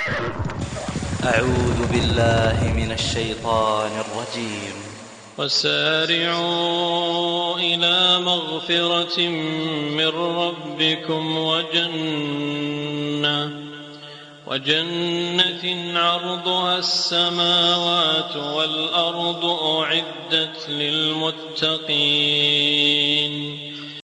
أعوذ بالله من الشيطان الرجيم وسارعوا إلى مغفرة من ربكم وجنة وجنة عرضها السماوات والأرض أعدت للمتقين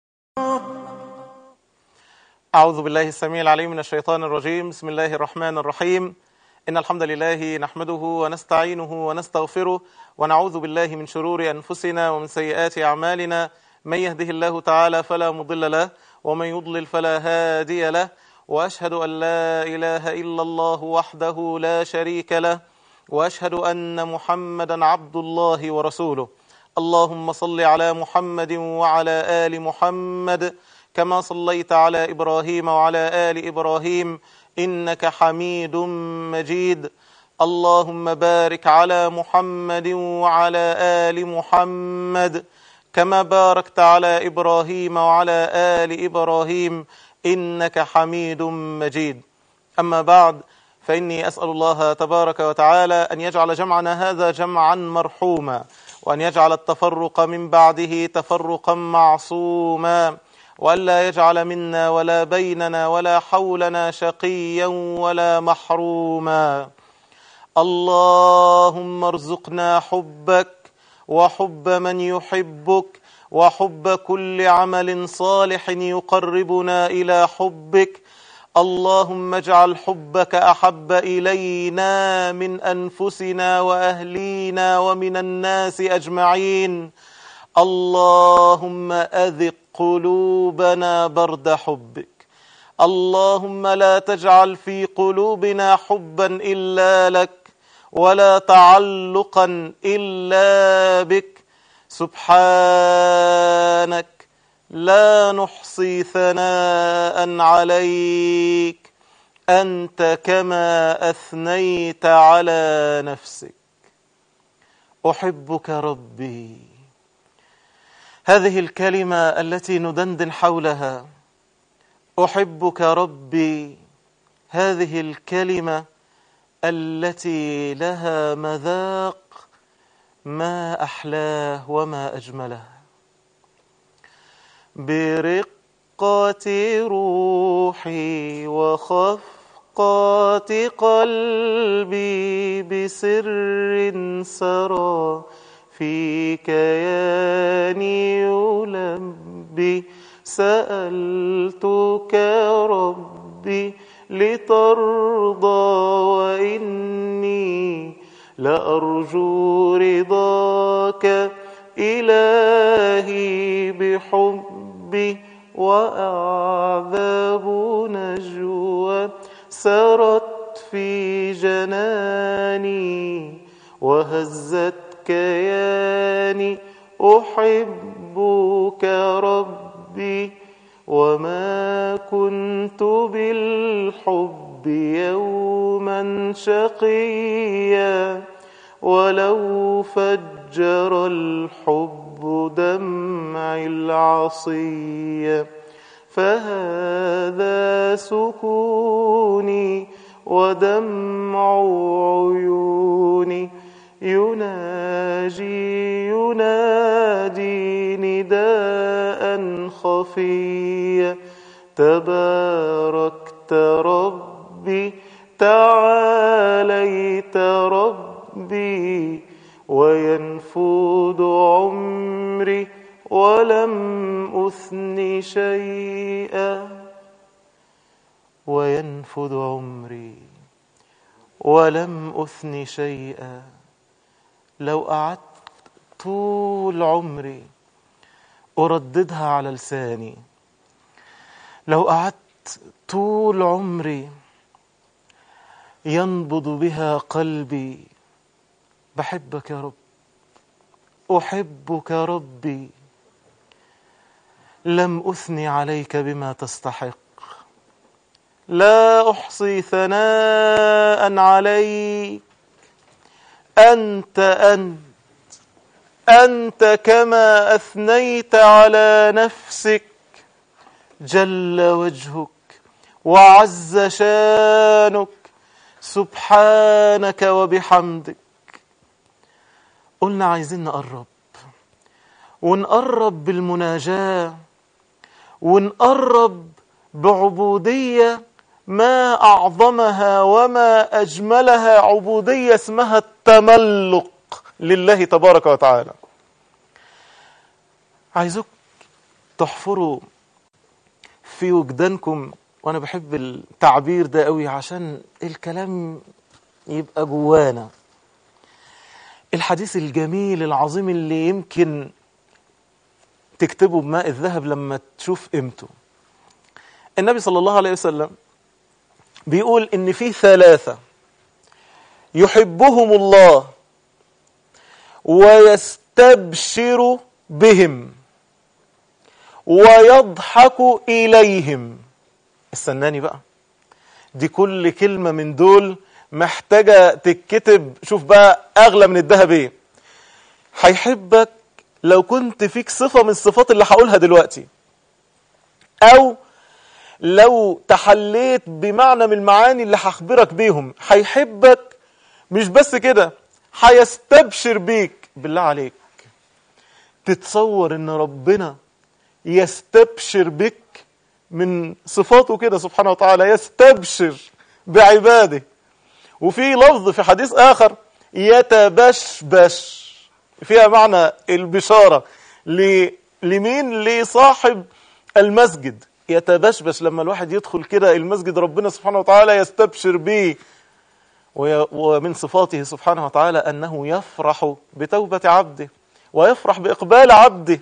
أعوذ بالله السميع العليم من الشيطان الرجيم بسم الله الرحمن الرحيم إن الحمد لله نحمده ونستعينه ونستغفره ونعوذ بالله من شرور أنفسنا ومن سيئات أعمالنا من يهده الله تعالى فلا مضل له ومن يضلل فلا هادي له وأشهد أن لا إله إلا الله وحده لا شريك له وأشهد أن محمدا عبد الله ورسوله اللهم صل على محمد وعلى آل محمد كما صليت على إبراهيم وعلى آل إبراهيم إنك حميد مجيد اللهم بارك على محمد وعلى آل محمد كما باركت على إبراهيم وعلى آل إبراهيم إنك حميد مجيد أما بعد فإني أسأل الله تبارك وتعالى أن يجعل جمعنا هذا جمعا مرحوما وأن يجعل التفرق من بعده تفرقا معصوما وألا يجعل منا ولا بيننا ولا حولنا شقيا ولا محروما اللهم ارزقنا حبك وحب من يحبك وحب كل عمل صالح يقربنا إلى حبك اللهم اجعل حبك أحب إلينا من أنفسنا وأهلينا ومن الناس أجمعين اللهم أذق قلوبنا برد حبك اللهم لا تجعل في قلوبنا حبا إلا لك ولا تعلقا إلا بك سبحانك لا نحصي ثناء عليك أنت كما أثنيت على نفسك أحبك ربي هذه الكلمة التي ندندن حولها أحبك ربي هذه الكلمة التي لها مذاق ما أحلاه وما أجمله برقة روحي وخفقات قلبي بسر سرى في كياني يلبي سألتك ربي لترضى وإني لأرجو رضاك إلهي بحبي وأعذاب نجوى سرت في جناني وهزت كياني أحبك ربي وما كنت بالحب يوما شقيا ولو فجر الحب دمع العصي فهذا سكوني ودمع عيوني يناجي ينادي نداء خفيا تباركت ربي تعاليت ربي وينفود عمري ولم أثن شيئا وينفد عمري ولم أثن شيئا لو قعدت طول عمري أرددها على لساني لو قعدت طول عمري ينبض بها قلبي بحبك يا رب أحبك ربي لم أثني عليك بما تستحق لا أحصي ثناء عليك أنت أنت أنت كما أثنيت على نفسك جل وجهك وعز شانك سبحانك وبحمدك قلنا عايزين نقرب ونقرب بالمناجاة ونقرب بعبودية ما أعظمها وما أجملها عبودية اسمها التملق لله تبارك وتعالى عايزك تحفروا في وجدانكم وانا بحب التعبير ده قوي عشان الكلام يبقى جوانا الحديث الجميل العظيم اللي يمكن تكتبه بماء الذهب لما تشوف قيمته النبي صلى الله عليه وسلم بيقول ان في ثلاثة يحبهم الله ويستبشر بهم ويضحك إليهم استناني بقى دي كل كلمة من دول محتاجة تتكتب شوف بقى أغلى من الذهب إيه هيحبك لو كنت فيك صفة من الصفات اللي هقولها دلوقتي أو لو تحليت بمعنى من المعاني اللي هخبرك بيهم هيحبك مش بس كده هيستبشر بيك بالله عليك تتصور ان ربنا يستبشر بك من صفاته كده سبحانه وتعالى يستبشر بعباده وفي لفظ في حديث آخر يتبشبش فيها معنى البشارة لمين لصاحب المسجد يتبشبش لما الواحد يدخل كده المسجد ربنا سبحانه وتعالى يستبشر به ومن صفاته سبحانه وتعالى أنه يفرح بتوبة عبده ويفرح بإقبال عبده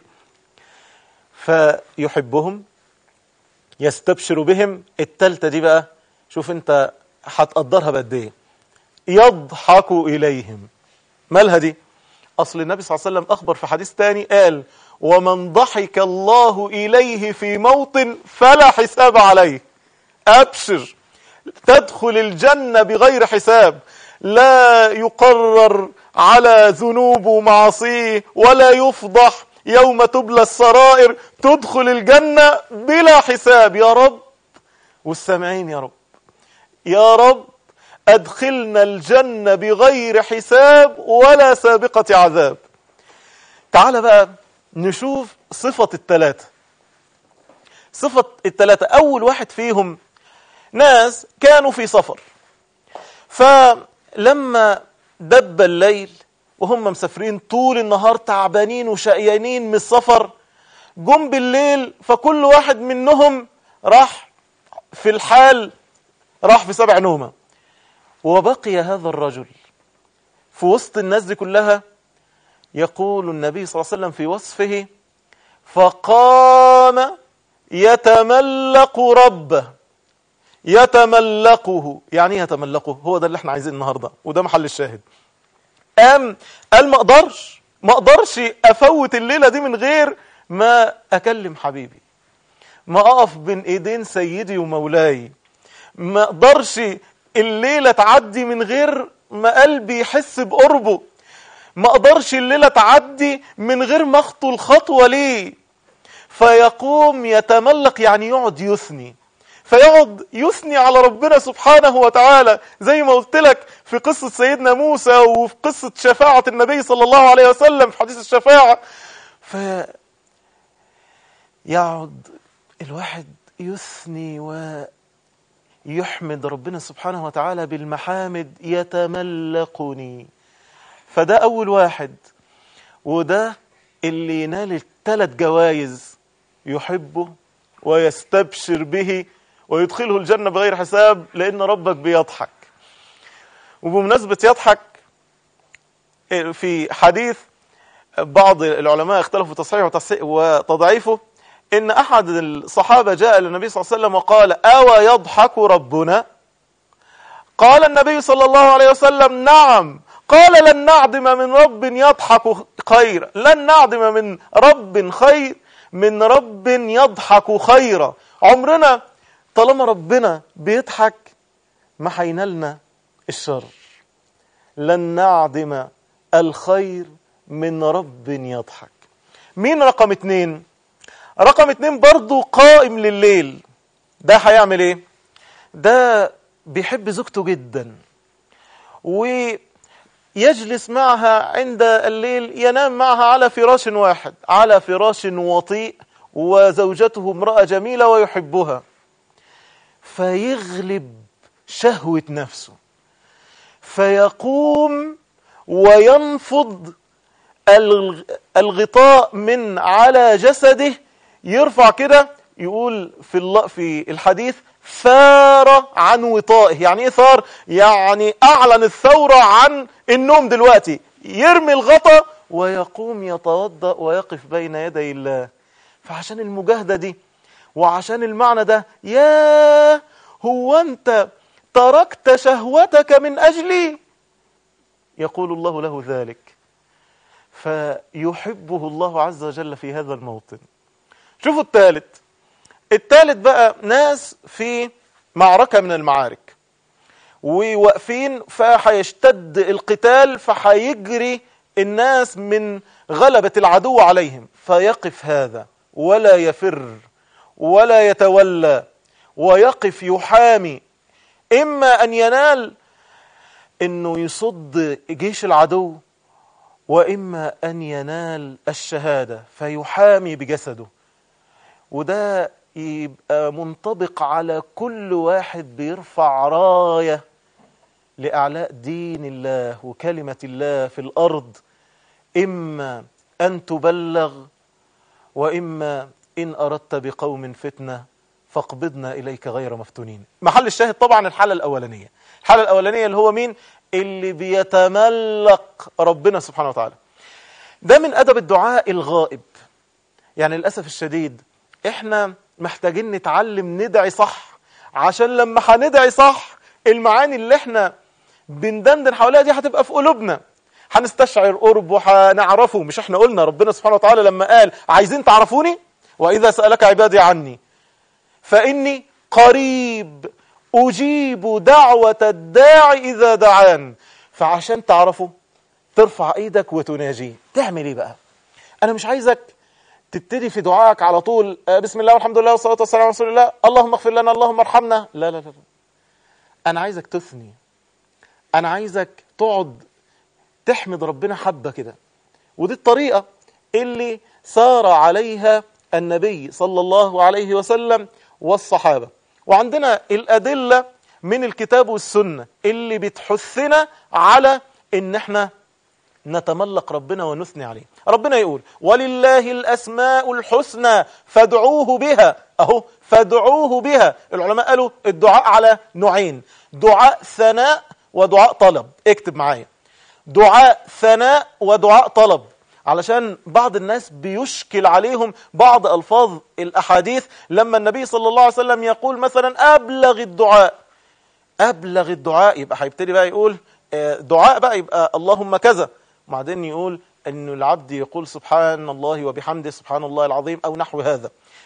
فيحبهم يستبشر بهم التالتة دي بقى شوف انت هتقدرها بقد ايه يضحك إليهم مالها دي أصل النبي صلى الله عليه وسلم أخبر في حديث تاني قال ومن ضحك الله إليه في موطن فلا حساب عليه أبشر تدخل الجنة بغير حساب لا يقرر على ذنوب ومعاصيه ولا يفضح يوم تبلى السرائر تدخل الجنة بلا حساب يا رب والسامعين يا رب يا رب أدخلنا الجنة بغير حساب ولا سابقة عذاب تعال بقى نشوف صفة التلاتة صفة التلاتة أول واحد فيهم ناس كانوا في سفر فلما دب الليل وهم مسافرين طول النهار تعبانين وشقيانين من السفر جم بالليل فكل واحد منهم راح في الحال راح في سبع نومة وبقي هذا الرجل في وسط الناس دي كلها يقول النبي صلى الله عليه وسلم في وصفه فقام يتملق ربه يتملقه يعني ايه يتملقه هو ده اللي احنا عايزين النهارده وده محل الشاهد قام قال ما اقدرش ما اقدرش افوت الليله دي من غير ما اكلم حبيبي ما اقف بين ايدين سيدي ومولاي ما اقدرش الليله تعدي من غير ما قلبي يحس بقربه ما اقدرش الليله تعدي من غير ما اخطو الخطوه ليه فيقوم يتملق يعني يقعد يثني فيقعد يثني على ربنا سبحانه وتعالى زي ما قلت لك في قصة سيدنا موسى وفي قصة شفاعة النبي صلى الله عليه وسلم في حديث الشفاعة في يقعد الواحد يثني ويحمد ربنا سبحانه وتعالى بالمحامد يتملقني فده أول واحد وده اللي ينال الثلاث جوائز يحبه ويستبشر به ويدخله الجنة بغير حساب لأن ربك بيضحك وبمناسبة يضحك في حديث بعض العلماء اختلفوا تصحيحه وتضعيفه إن أحد الصحابة جاء للنبي صلى الله عليه وسلم وقال أو يضحك ربنا قال النبي صلى الله عليه وسلم نعم قال لن نعدم من رب يضحك خيرا لن نعدم من رب خير من رب يضحك خيرا عمرنا طالما ربنا بيضحك ما هينالنا الشر لن نعدم الخير من رب يضحك مين رقم اتنين رقم اتنين برضو قائم لليل ده هيعمل ايه ده بيحب زوجته جدا ويجلس معها عند الليل ينام معها على فراش واحد على فراش وطيء وزوجته امرأة جميلة ويحبها فيغلب شهوة نفسه فيقوم وينفض الغ- الغطاء من على جسده يرفع كده يقول في الل- في الحديث ثار عن وطائه يعني ايه ثار يعني اعلن الثورة عن النوم دلوقتي يرمي الغطا ويقوم يتوضأ ويقف بين يدي الله فعشان المجاهدة دي وعشان المعنى ده يا هو انت تركت شهوتك من اجلي يقول الله له ذلك فيحبه الله عز وجل في هذا الموطن شوفوا الثالث الثالث بقى ناس في معركة من المعارك وواقفين فهيشتد القتال فهيجري الناس من غلبة العدو عليهم فيقف هذا ولا يفر ولا يتولى ويقف يحامي إما أن ينال أنه يصد جيش العدو وإما أن ينال الشهادة فيحامي بجسده وده يبقى منطبق على كل واحد بيرفع راية لإعلاء دين الله وكلمة الله في الأرض إما أن تبلغ وإما إن أردت بقوم فتنة فاقبضنا إليك غير مفتونين محل الشاهد طبعا الحالة الأولانية الحالة الأولانية اللي هو مين اللي بيتملق ربنا سبحانه وتعالى ده من أدب الدعاء الغائب يعني للأسف الشديد احنا محتاجين نتعلم ندعي صح عشان لما هندعي صح المعاني اللي احنا بندندن حواليها دي هتبقى في قلوبنا هنستشعر قرب وهنعرفه مش احنا قلنا ربنا سبحانه وتعالى لما قال عايزين تعرفوني وإذا سألك عبادي عني فإني قريب أجيب دعوة الداعي إذا دعان فعشان تعرفوا ترفع ايدك وتناجيه تعمل ايه بقى انا مش عايزك تبتدي في دعائك على طول آه، بسم الله والحمد لله والصلاة والسلام على رسول الله اللهم اغفر لنا اللهم ارحمنا لا لا لا لا. انا عايزك تثني انا عايزك تقعد تحمد ربنا حبة كده ودي الطريقة اللي سار عليها النبي صلى الله عليه وسلم والصحابة وعندنا الأدلة من الكتاب والسنة اللي بتحثنا على ان احنا نتملق ربنا ونثني عليه ربنا يقول ولله الأسماء الحسنى فادعوه بها أهو فادعوه بها العلماء قالوا الدعاء على نوعين دعاء ثناء ودعاء طلب اكتب معايا دعاء ثناء ودعاء طلب علشان بعض الناس بيشكل عليهم بعض ألفاظ الأحاديث لما النبي صلى الله عليه وسلم يقول مثلا أبلغ الدعاء أبلغ الدعاء يبقى هيبتدي بقى يقول آه، دعاء بقى يبقى اللهم كذا وبعدين يقول أن العبد يقول سبحان الله وبحمده سبحان الله العظيم أو نحو هذا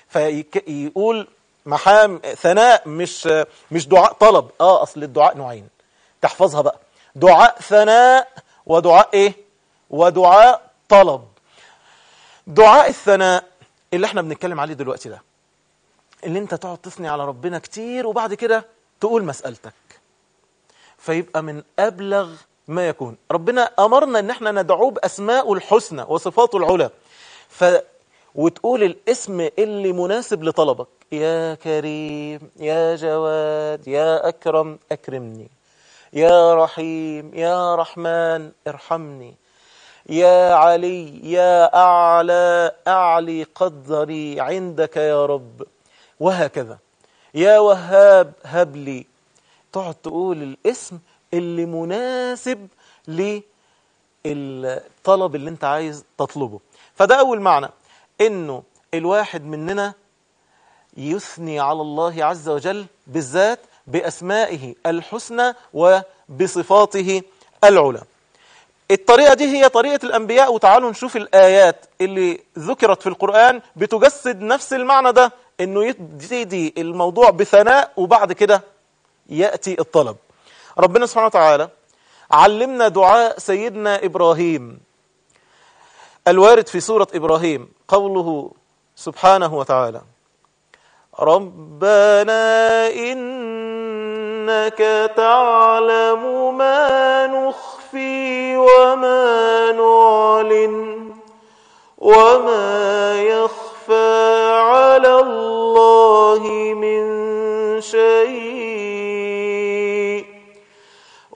فيقول محام ثناء مش مش دعاء طلب اه اصل الدعاء نوعين تحفظها بقى دعاء ثناء ودعاء ايه ودعاء طلب دعاء الثناء اللي احنا بنتكلم عليه دلوقتي ده اللي انت تقعد تثني على ربنا كتير وبعد كده تقول مسألتك فيبقى من أبلغ ما يكون ربنا أمرنا ان احنا ندعوه بأسماء الحسنى وصفاته العلى ف وتقول الاسم اللي مناسب لطلبك يا كريم يا جواد يا أكرم أكرمني يا رحيم يا رحمن ارحمني يا علي يا أعلى أعلي قدري عندك يا رب وهكذا يا وهاب هب لي تقعد تقول الاسم اللي مناسب للطلب اللي انت عايز تطلبه فده أول معنى انه الواحد مننا يثني على الله عز وجل بالذات بأسمائه الحسنى وبصفاته العلى الطريقة دي هي طريقة الأنبياء وتعالوا نشوف الآيات اللي ذكرت في القرآن بتجسد نفس المعنى ده انه يبتدي الموضوع بثناء وبعد كده يأتي الطلب ربنا سبحانه وتعالى علمنا دعاء سيدنا إبراهيم الوارد في سورة إبراهيم قوله سبحانه وتعالى ربنا إنك تعلم ما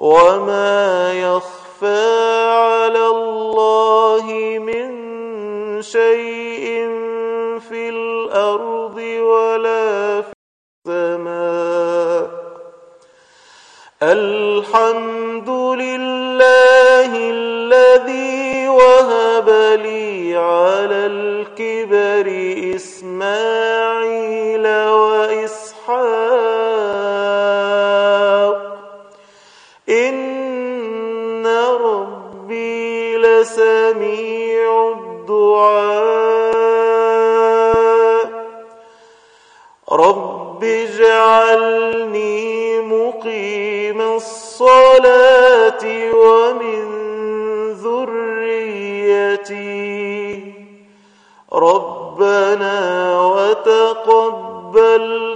وما يخفى على الله من شيء في الأرض ولا في السماء الحمد لله الذي وهب لي على الكبر إسماعيل وإسحاق إن ربي لسميع الدعاء رب اجعلني مقيم الصلاة ومن ذريتي ربنا وتقبل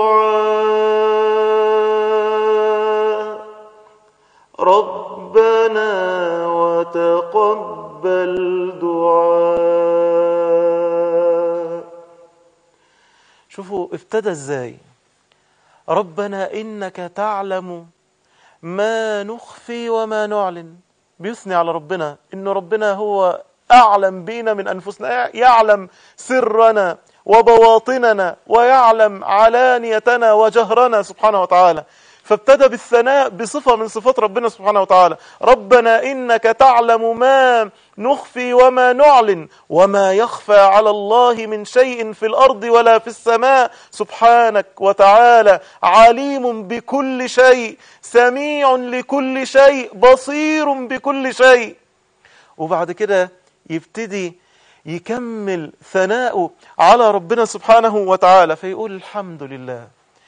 دعاء ربنا وتقبل دعاء شوفوا ابتدى ازاي ربنا إنك تعلم ما نخفي وما نعلن بيثني على ربنا إن ربنا هو أعلم بينا من أنفسنا يعلم سرنا وبواطننا ويعلم علانيتنا وجهرنا سبحانه وتعالى فابتدى بالثناء بصفة من صفات ربنا سبحانه وتعالى ربنا إنك تعلم ما نخفي وما نعلن وما يخفى على الله من شيء في الأرض ولا في السماء سبحانك وتعالى عليم بكل شيء سميع لكل شيء بصير بكل شيء وبعد كده يبتدي يكمل ثناءه على ربنا سبحانه وتعالى فيقول الحمد لله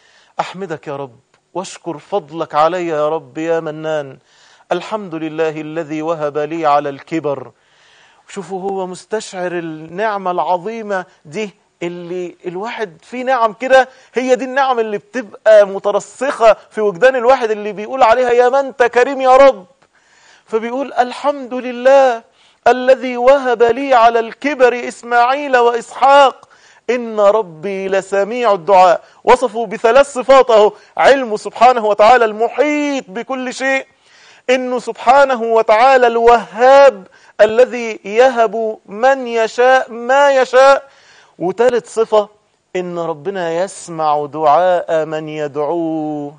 أحمدك يا رب واشكر فضلك علي يا رب يا منان الحمد لله الذي وهب لي على الكبر شوفوا هو مستشعر النعمة العظيمة دي اللي الواحد في نعم كده هي دي النعم اللي بتبقى مترسخة في وجدان الواحد اللي بيقول عليها يا من انت كريم يا رب فبيقول الحمد لله الذي وهب لي على الكبر إسماعيل وإسحاق إن ربي لسميع الدعاء وصفوا بثلاث صفات اهو علمه سبحانه وتعالى المحيط بكل شيء إنه سبحانه وتعالى الوهاب الذي يهب من يشاء ما يشاء وثالث صفة إن ربنا يسمع دعاء من يدعوه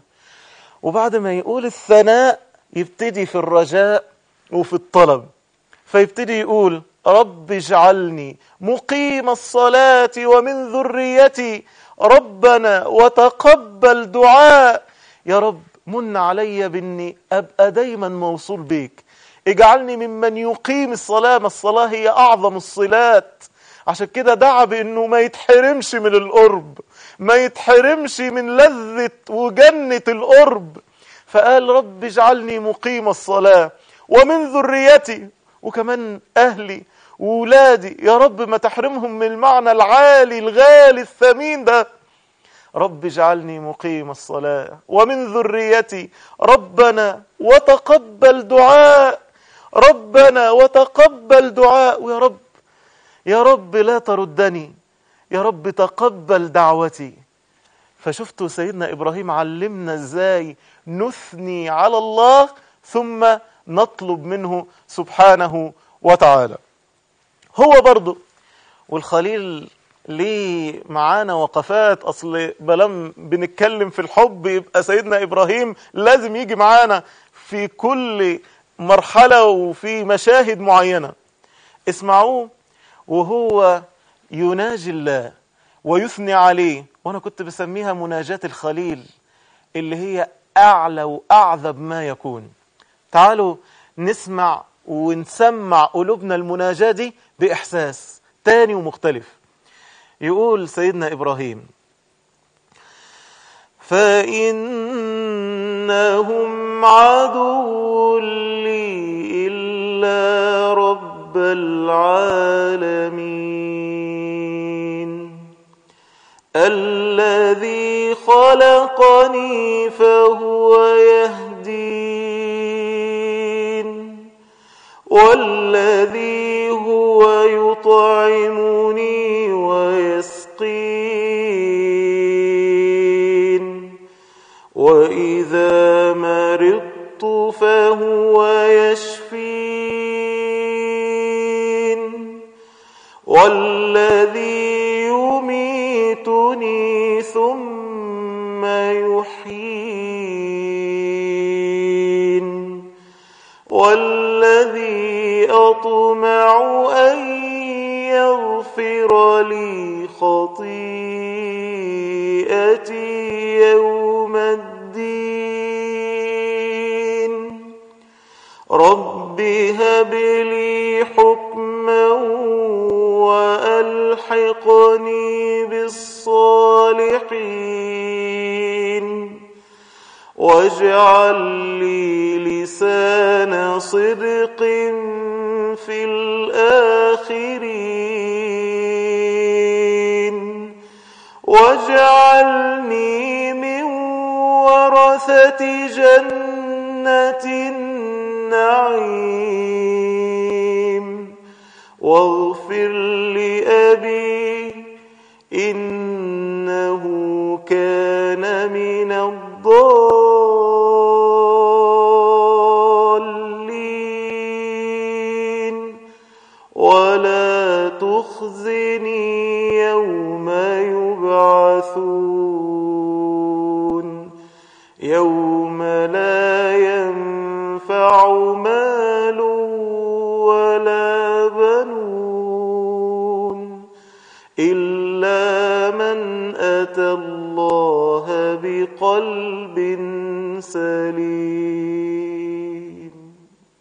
وبعد ما يقول الثناء يبتدي في الرجاء وفي الطلب فيبتدي يقول رب اجعلني مقيم الصلاة ومن ذريتي ربنا وتقبل دعاء يا رب من علي باني ابقى دايما موصول بيك اجعلني ممن يقيم الصلاة ما الصلاة هي اعظم الصلات عشان كده دعا بانه ما يتحرمش من القرب ما يتحرمش من لذة وجنة القرب فقال رب اجعلني مقيم الصلاة ومن ذريتي وكمان أهلي وولادي يا رب ما تحرمهم من المعنى العالي الغالي الثمين ده رب اجعلني مقيم الصلاة ومن ذريتي ربنا وتقبل دعاء ربنا وتقبل دعاء ويا رب يا رب لا تردني يا رب تقبل دعوتي فشفتوا سيدنا إبراهيم علمنا ازاي نثني على الله ثم نطلب منه سبحانه وتعالى هو برضه والخليل ليه معانا وقفات اصل بلام بنتكلم في الحب يبقى سيدنا ابراهيم لازم يجي معانا في كل مرحلة وفي مشاهد معينة اسمعوه وهو يناجي الله ويثني عليه وانا كنت بسميها مناجاة الخليل اللي هي اعلى واعذب ما يكون تعالوا نسمع ونسمع قلوبنا المناجاة دي بإحساس تاني ومختلف يقول سيدنا إبراهيم فإنهم عدو لي إلا رب العالمين الذي خلقني فهو يهدين والذي هو يطعمني ويسقين وإذا مرضت مرضت فهو يشفين والذي يميتني ثم يحيين والذي أطمع أن يغفر لي خطيئتي يوم الدين رب هب لي حكما وألحقني بالصالحين واجعل لي لسان صدق في الآخرين واجعلني من ورثة جنة النعيم واغفر لأبي إنه كان من الضالين ولا تخزني يوم يبعثون يوم لا ينفع مال ولا بنون إلا من أتى الله بقلب سليم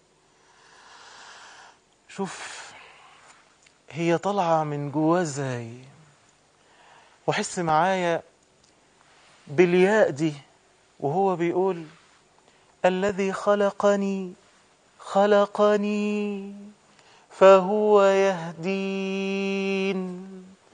شوف هي طالعة من جواه ازاي وحس معايا بالياء دي وهو بيقول الذي خلقني خلقني فهو يهدين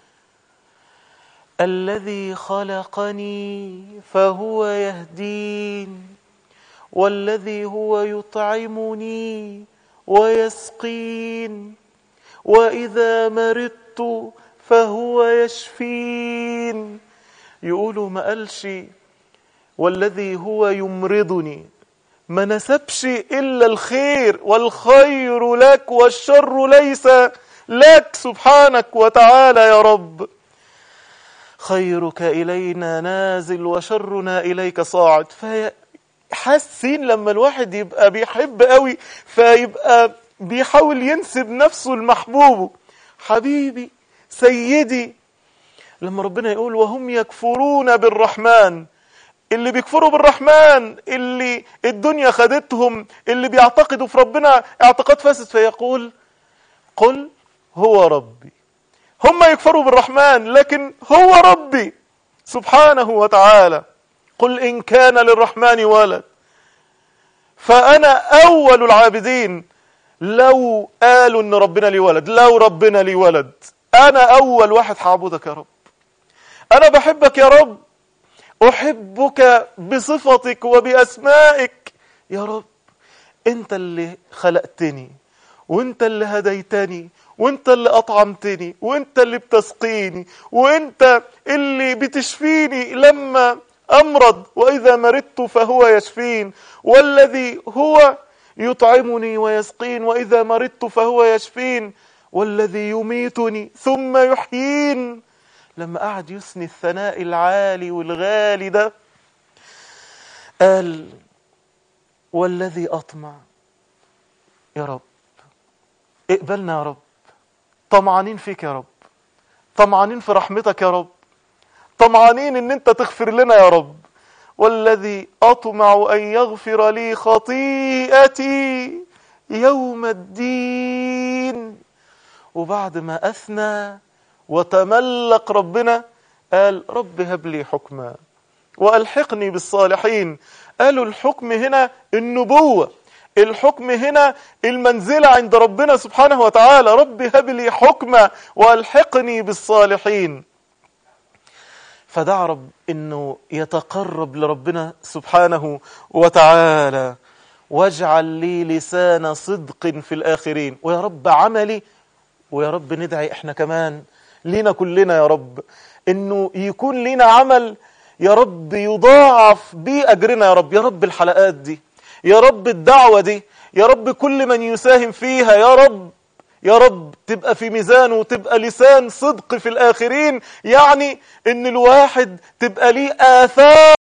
الذي خلقني فهو يهدين والذي هو يطعمني ويسقين وإذا مرضت فهو يشفين يقولوا ما قالش والذي هو يمرضني ما نسبش إلا الخير والخير لك والشر ليس لك سبحانك وتعالى يا رب خيرك إلينا نازل وشرنا إليك صاعد فحاسين لما الواحد يبقى بيحب قوي فيبقى بيحاول ينسب نفسه لمحبوبه حبيبي سيدي لما ربنا يقول وهم يكفرون بالرحمن اللي بيكفروا بالرحمن اللي الدنيا خدتهم اللي بيعتقدوا في ربنا اعتقاد فاسد فيقول قل هو ربي هم يكفروا بالرحمن لكن هو ربي سبحانه وتعالى قل إن كان للرحمن ولد فأنا أول العابدين لو قالوا إن ربنا لي ولد لو ربنا لي ولد أنا أول واحد هعبدك يا رب أنا بحبك يا رب أحبك بصفتك وبأسمائك يا رب أنت اللي خلقتني وأنت اللي هديتني وانت اللي اطعمتني وانت اللي بتسقيني وانت اللي بتشفيني لما امرض واذا مرضت فهو يشفين والذي هو يطعمني ويسقين واذا مرضت فهو يشفين والذي يميتني ثم يحيين لما قعد يثني الثناء العالي والغالي ده قال والذي اطمع يا رب اقبلنا يا رب طمعانين فيك يا رب طمعانين في رحمتك يا رب طمعانين ان انت تغفر لنا يا رب والذي اطمع ان يغفر لي خطيئتي يوم الدين وبعد ما اثنى وتملق ربنا قال رب هب لي حكما والحقني بالصالحين قالوا الحكم هنا النبوه الحكم هنا المنزلة عند ربنا سبحانه وتعالى رب هب لي حكما والحقني بالصالحين فدعا رب انه يتقرب لربنا سبحانه وتعالى واجعل لي لسان صدق في الاخرين ويا رب عملي ويا رب ندعي احنا كمان لينا كلنا يا رب انه يكون لينا عمل يا رب يضاعف بيه اجرنا يا رب يا رب الحلقات دي يا رب الدعوة دي يا رب كل من يساهم فيها يا رب يا رب تبقى في ميزان وتبقى لسان صدق في الآخرين يعني ان الواحد تبقى ليه آثار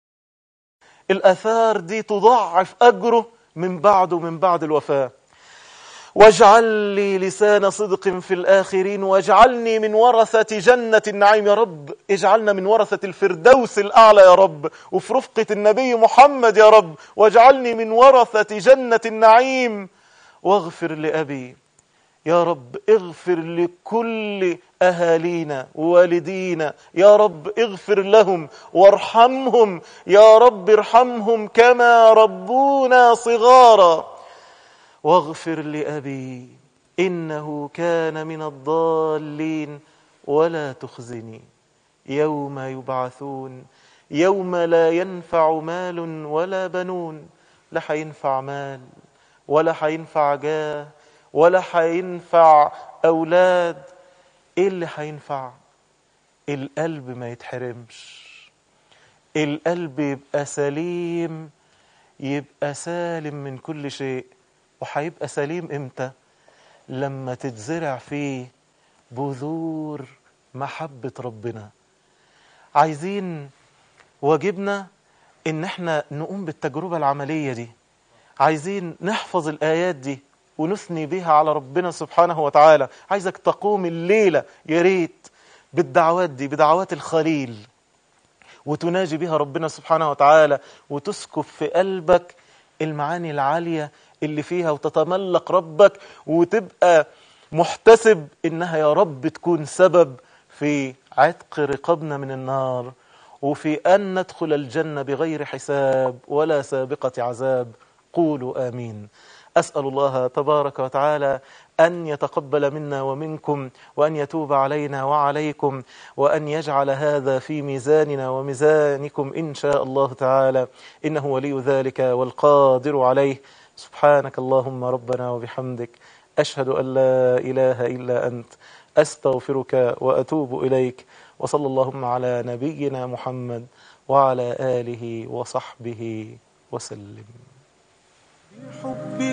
الآثار دي تضاعف أجره من بعده من بعد الوفاة واجعل لي لسان صدق في الآخرين واجعلني من ورثة جنة النعيم يا رب اجعلنا من ورثة الفردوس الأعلى يا رب وفي رفقة النبي محمد يا رب واجعلني من ورثة جنة النعيم واغفر لأبي يا رب اغفر لكل أهالينا ووالدينا يا رب اغفر لهم وارحمهم يا رب ارحمهم كما ربونا صغارا واغفر لأبي إنه كان من الضالين ولا تخزني يوم يبعثون يوم لا ينفع مال ولا بنون لا حينفع مال ولا حينفع جاه ولا حينفع أولاد إيه اللي حينفع القلب ما يتحرمش القلب يبقى سليم يبقى سالم من كل شيء وهيبقى سليم امتى لما تتزرع فيه بذور محبة ربنا عايزين واجبنا ان احنا نقوم بالتجربة العملية دي عايزين نحفظ الآيات دي ونثني بها على ربنا سبحانه وتعالى عايزك تقوم الليلة يا ريت بالدعوات دي بدعوات الخليل وتناجي بها ربنا سبحانه وتعالى وتسكب في قلبك المعاني العالية اللي فيها وتتملق ربك وتبقى محتسب إنها يا رب تكون سبب في عتق رقابنا من النار وفي أن ندخل الجنة بغير حساب ولا سابقة عذاب قولوا آمين أسأل الله تبارك وتعالى أن يتقبل منا ومنكم وأن يتوب علينا وعليكم وأن يجعل هذا في ميزاننا وميزانكم إن شاء الله تعالى إنه ولي ذلك والقادر عليه سبحانك اللهم ربنا وبحمدك أشهد أن لا إله إلا أنت أستغفرك وأتوب إليك وصلى اللهم على نبينا محمد وعلى آله وصحبه وسلم